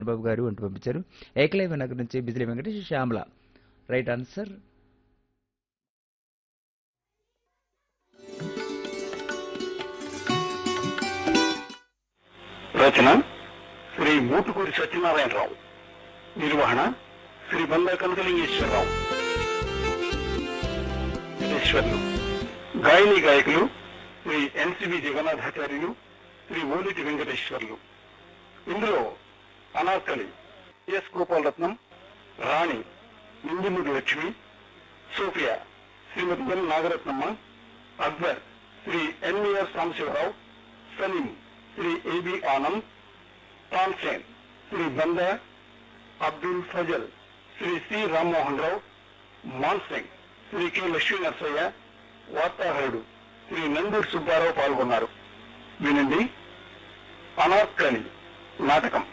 బాబు గారు అంటూ పంపించారు ఏకలైవ నగర్ నుంచి బిజిలీ వెంకటేష్ శ్యామల రైట్ ఆన్సర్ రచన శ్రీ మూటుకూరి సత్యనారాయణరావు నిర్వహణ శ్రీ బందా కనకలింగేశ్వరరావు ఈశ్వర్లు గాయని గాయకులు శ్రీ ఎన్సిబి జగన్నాథాచార్యులు శ్రీ ఓలిటి వెంకటేశ్వర్లు ఇందులో Anarkali S Gopalaratnam Rani Nindimudi Lakshmi Sophia Srimati N Nagaratnamma Akbar Sri N V R Sambasivarao Salim Sri A B Anand Tansen Sri Banda Abdul Fazal Sri C Rammohan Rao Mansingh Sri K Lakshmi Narasaiah వార్తాహరుడు శ్రీ నందూర్ సుబ్బారావు పాల్గొన్నారు వినండి అనార్కలి నాటకం